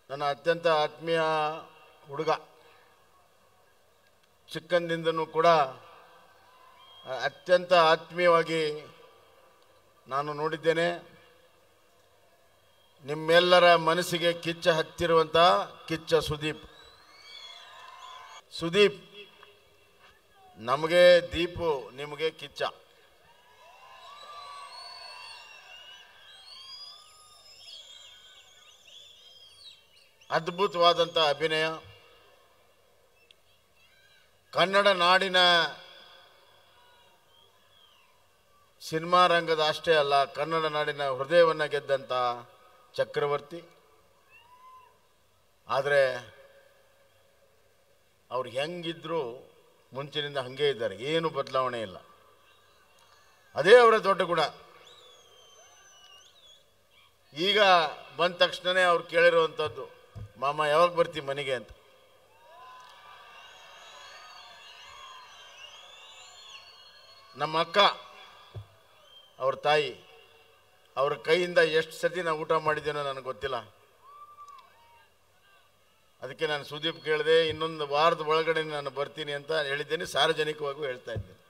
ನನ್ನ ಅತ್ಯಂತ ಆತ್ಮೀಯ ಹುಡುಗ ಚಿಕ್ಕಂದಿಂದನೂ ಕೂಡ ಅತ್ಯಂತ ಆತ್ಮೀಯವಾಗಿ ನಾನು ನೋಡಿದ್ದೇನೆ ನಿಮ್ಮೆಲ್ಲರ ಮನಸ್ಸಿಗೆ ಕಿಚ್ಚ ಹತ್ತಿರುವಂಥ ಕಿಚ್ಚ ಸುದೀಪ್ ಸುದೀಪ್ ನಮಗೆ ದೀಪು ನಿಮಗೆ ಕಿಚ್ಚ ಅದ್ಭುತವಾದಂಥ ಅಭಿನಯ ಕನ್ನಡ ನಾಡಿನ ಸಿನಿಮಾ ರಂಗದ ಅಷ್ಟೇ ಅಲ್ಲ ಕನ್ನಡ ನಾಡಿನ ಹೃದಯವನ್ನು ಗೆದ್ದಂಥ ಚಕ್ರವರ್ತಿ ಆದರೆ ಅವ್ರು ಹೆಂಗಿದ್ರು ಮುಂಚಿನಿಂದ ಹಾಗೇ ಇದ್ದಾರೆ ಏನು ಬದಲಾವಣೆ ಇಲ್ಲ ಅದೇ ಅವರ ದೊಡ್ಡ ಗುಣ ಈಗ ಬಂದ ತಕ್ಷಣನೇ ಅವ್ರು ಕೇಳಿರುವಂಥದ್ದು ಮಾಮ ಯಾವಾಗ ಬರ್ತೀವಿ ಮನೆಗೆ ಅಂತ ನಮ್ಮ ಅಕ್ಕ ಅವ್ರ ತಾಯಿ ಅವ್ರ ಕೈಯಿಂದ ಎಷ್ಟು ಸತಿ ನಾವು ಊಟ ಮಾಡಿದ್ದೇನೋ ನನಗೆ ಗೊತ್ತಿಲ್ಲ ಅದಕ್ಕೆ ನಾನು ಸುದೀಪ್ ಕೇಳಿದೆ ಇನ್ನೊಂದು ವಾರದ ಒಳಗಡೆ ನಾನು ಬರ್ತೀನಿ ಅಂತ ಹೇಳಿದ್ದೇನೆ ಸಾರ್ವಜನಿಕವಾಗೂ ಹೇಳ್ತಾ ಇದ್ದೇನೆ